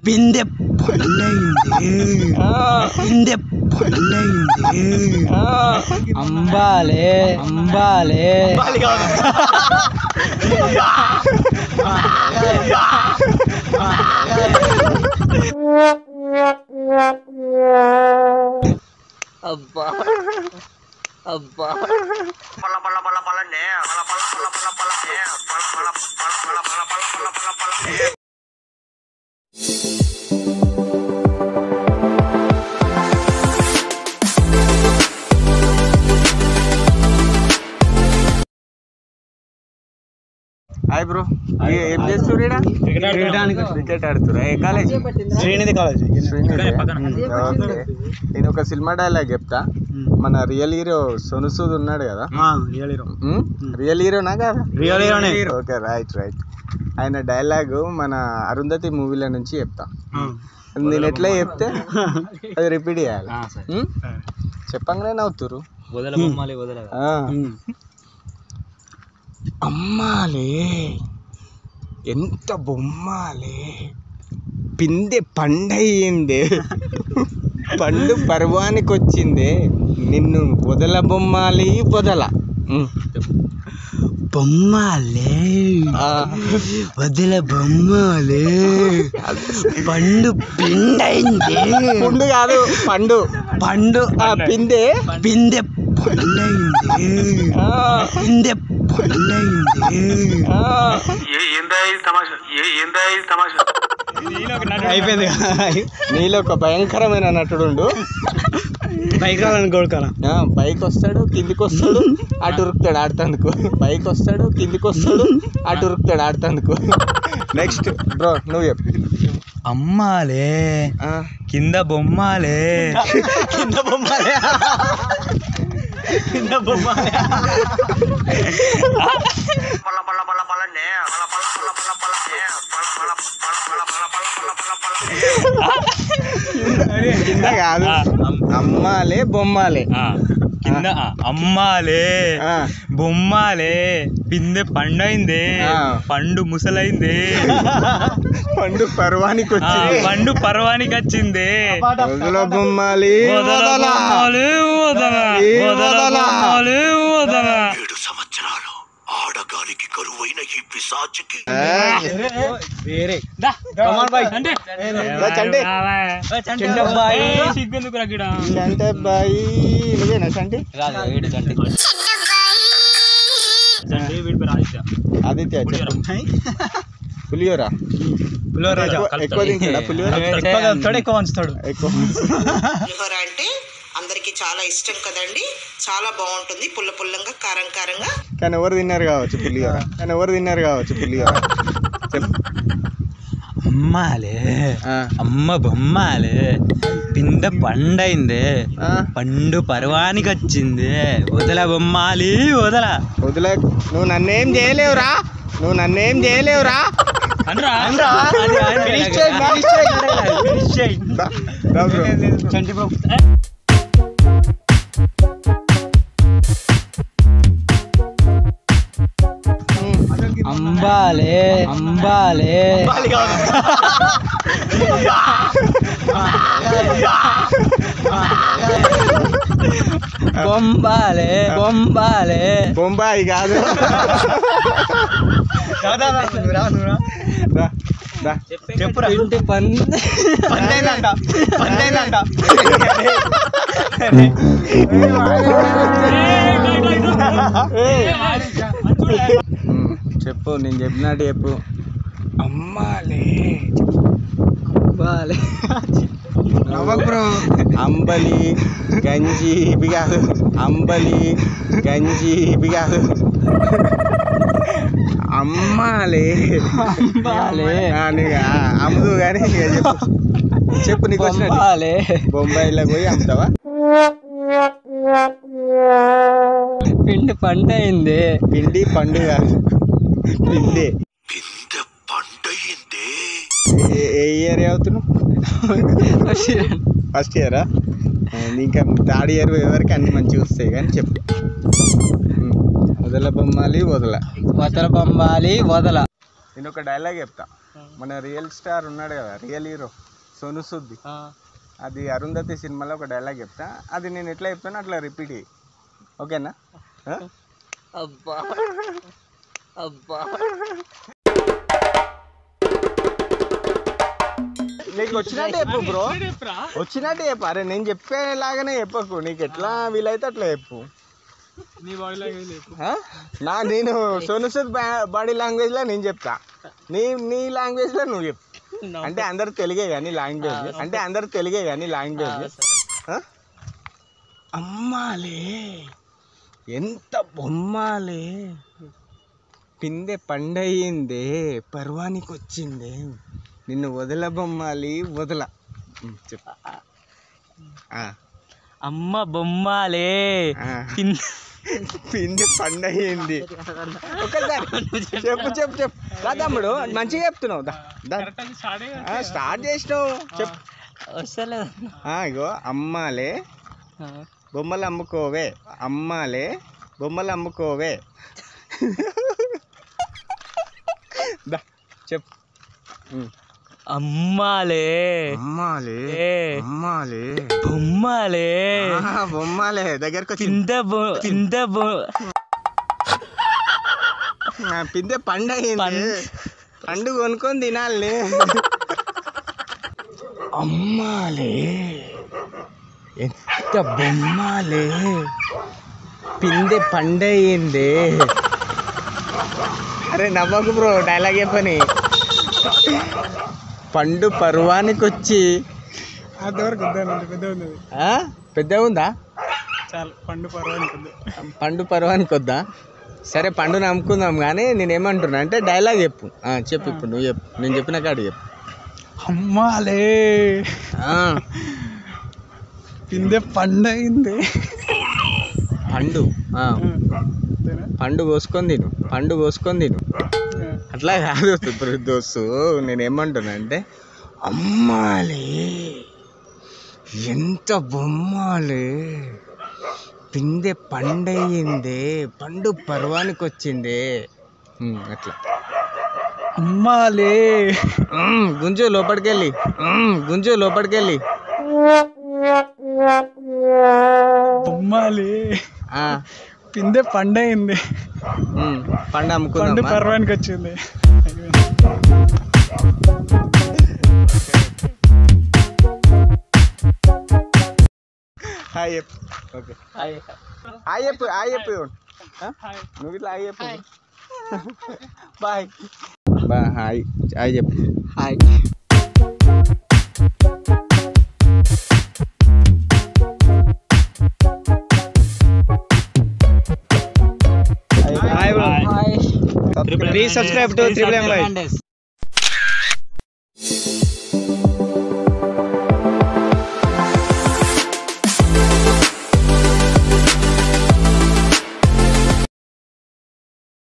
పిందె పండైంది పిందె పండైంది అంబాలే అంబాలే అబ్బా అబ్బా హాయ్ బ్రో ఏం చేస్తారు క్రికెట్ ఆడుతురా ఏ కాలేజ్ శ్రీనిధి కాలేజ్ ఓకే నేను ఒక సినిమా డైలాగ్ చెప్తా మన రియల్ హీరో సోను సూద్ ఉన్నాడు కదా రియల్ హీరోనా కదా రియల్ హీరోనే. ఓకే రైట్ రైట్ ఆయన డైలాగ్ మన అరుంధతి మూవీలో నుంచి చెప్తా నేను ఎట్లా చెప్తే అది రిపీట్ చేయాలి ఉమ్? చెప్పంగానే నవ్వుతురు వదల బొమ్మాలి వదల ఆ. అమ్మాలే ఎంత బొమ్మాలే పిందె పండయ్యిందే పండు పర్వానికి వచ్చిందే నిన్ను వదల బొమ్మాలి వదల ఉమ్. బొమ్మాలే ఆ. వదిల బొమ్మాలే పండు పిండైంది పుండు కాదు పండు పండు ఆ పిందె పిందె పండైంది ఆ. పిందె పండైంది ఆ. అయిపోయింది నీలో ఒక భయంకరమైన నటుడు పైకి రావాలని కోరుకోవాలా ఆ, పైకి వస్తాడు కిందికి వస్తాడు అటు ఉరుకుతాడు ఆడుతందుకు పైకి వస్తాడు కిందికి వస్తాడు అటు ఉరుకుతాడు ఆడుతందుకు నెక్స్ట్ బ్రో నువ్వు చెప్పు అమ్మాలే ఆ, కింద బొమ్మాలే కింద బొమ్మాలే కింద బొమ్మాలే కింద కాదు అమ్మాలే బొమ్మాలే కింద ఆ, అమ్మాలే ఆ, బొమ్మాలే పిందె పండైందే ఆ. పండు ముసలైందే పండు పర్వానికి ఆ, వచ్చింది పండు పర్వానికి వచ్చిందే వదల బొమ్మాలి వదల వదల. బొమ్మాలే వదల ఏ వదల వదల. బొమ్మాలే వదల ఏడు సంవత్సరాలు ఆడగాలికి కరువైన ఈ పిశాచికి దా, కమాన్ బాయ్. అంటే దా, చంటి. చంటి అబ్బాయి సిగ్గెందుకు రా గిడ చంటే బాయి నువ్వేనా చంటి చంటి వీడి పేరు ఆదిత్య ఆదిత్య చెప్పు. పులిహోర పులిహోరాజా ఎక్కువ- ఎక్కువ తింటాడా పులిహోర ఎక్కువ కలుపుతాడు, ఎక్కువ వంచుతాడు ఎక్కువ పులిహోర అంటే అందరికి చాలా ఇష్టం కదండి చాలా బాగుంటుంది పుల్ల పుల్లంగా కారం కారంగా కానీ ఎవరు తిన్నారు కావచ్చు పులిహోర కానీ ఎవరు తిన్నారు కావచ్చు పులిహోర చెప్పు అమ్మాలే ఆ, అమ్మ బొమ్మాలే పింద పండైందే ఆ, పండు పర్వానికి వచ్చింది వదల బొమ్మాలి వదల వదిలే నువ్వు నన్నేం చేయలేవురా నువ్వు నన్నేం చేయలేవురా అనరా Finish చేయి, finish చేయి. దా, దా bro. అంబాలే అంబాలే బొంబాలే బొంబాలే బొంబాయి కాదు దా, దా. చెప్పురా ఇంటి పంది ఉమ్, చెప్పు నేను చెప్పినట్టు చెప్పు అమ్మాలే బాలే అంబలి గంజి ఇవి కాదు అంబలి గంజి ఇవి కాదు అమ్మాలే బాలే ఆ, నీకు ఆ, అమ్ముదు కానీ ఇక చెప్పు చెప్పు నీకు వచ్చినట్టు బొంబాలే బొంబాయిలో పోయి అమ్ముతావా పిండి పంట అయింది పిండి పండుగ పిండి పిందె పండయిందే ఏ- ఏ ఇయర్ అవుతున్నావు ఫస్ట్ ఇయరా ఇంకా థర్డ్ ఇయర్ వరకు అన్ని మంచిగా వస్తాయి కానీ చెప్పు ఉమ్. వదల బొమ్మాలి వదల వదల బొమ్మాలి వదల నేను ఒక డైలాగ్ చెప్తా మన రియల్ స్టార్ ఉన్నాడు కదా రియల్ హీరో సోను సుద్ది అది అరుంధతి సినిమాలో ఒక డైలాగ్ చెప్తా అది నేను ఎట్లా చెప్తానో అట్లా రిపీట్ చేయి ఓకేనా ఆ? అబ్బా అబ్బా నీకు వచ్చినట్టు చెప్పు బ్రో వచ్చినట్టు చెప్పు అరే నేను చెప్పేలాగానే చెప్పకు నీకు ఎట్లా వీలైతే అట్లా చెప్పు ఆ? నా నేను సోను సూద్ బాడీ లాంగ్వేజ్ లో నేను చెప్తా నీ నీ లాంగ్వేజ్ లో నువ్వు చెప్పు అంటే అందరు తెలుగే కానీ లాంగ్వేజ్ అంటే అందరు తెలుగే కానీ లాంగ్వేజ్ అమ్మాలే ఎంత బొమ్మాలే పిందె పండయిందే పర్వానికి వచ్చిందే నిన్ను వదల బొమ్మాలి వదల ఉమ్, చెప్పు ఆ, అమ్మ బొమ్మాలే ఆ. పిన్- పిందె పండయింది ఒకసారి చెప్పు చెప్పు చెప్పు రా తమ్ముడు మంచిగా చెప్తున్నావు దా, దా. ఆ, స్టార్ట్ చేసినావు చెప్పు వస్తలేదు ఆ, ఇగో అమ్మాలే బొమ్మలు అమ్ముకోవే అమ్మాలే బొమ్మలు అమ్ముకోవే దా, చెప్పు ఉమ్. అమ్మాలే అమ్మాలే ఏ. అమ్మాలే బొమ్మాలే ఆ, బొమ్మాలే దగ్గరకు వచ్చి పింద బొ- పింద బొ- ఆ, పిందె పండు అయింది పండు కొనుక్కొని తినాలి అమ్మాలే ఎంత బొమ్మాలే పిందె పండయింది అరే నవ్వకు బ్రో డైలాగ్ చెప్పని పండు పరువానికి వచ్చి ఆ? పెద్ద ఉందా పండు పర్వానికి వద్దా సరే పండు నమ్ముకుందాం కానీ నేను ఏమంటున్నా అంటే డైలాగ్ చెప్పు ఆ, చెప్పు ఇప్పుడు నువ్వు చెప్పు నేను చెప్పిన కాడు చెప్పు అమ్మాలే ఆ, పిందె పండయింది పండు ఆ, పండు కోసుకొని తిను పండు కోసుకొని తిను అట్లా కాదు ఇప్పుడు దోస్తు నేను ఏమంటున్నా అంటే అమ్మాలే ఎంత బొమ్మాలే పిందె పండయిందే పండు పర్వానికి వచ్చిందే ఉమ్, అట్లా అమ్మాలే ఉమ్, గుంజు లోపలికెళ్ళి ఉమ్, గుంజు లోపలికెళ్ళి బొమ్మాలే ఆ, పిందె పండయింది ఉమ్, పండు పండు అమ్ముకుందాం పర్వానికి వచ్చింది హాయ్ చెప్పు ఓకే హాయ్ చెప్పు హాయ్ చెప్పు ఆ? నువ్వు ఇట్లా హాయ్ చెప్పు బాయ్ బాయ్ హాయ్ హాయ్ చెప్పు hi hi hi please subscribe to triple M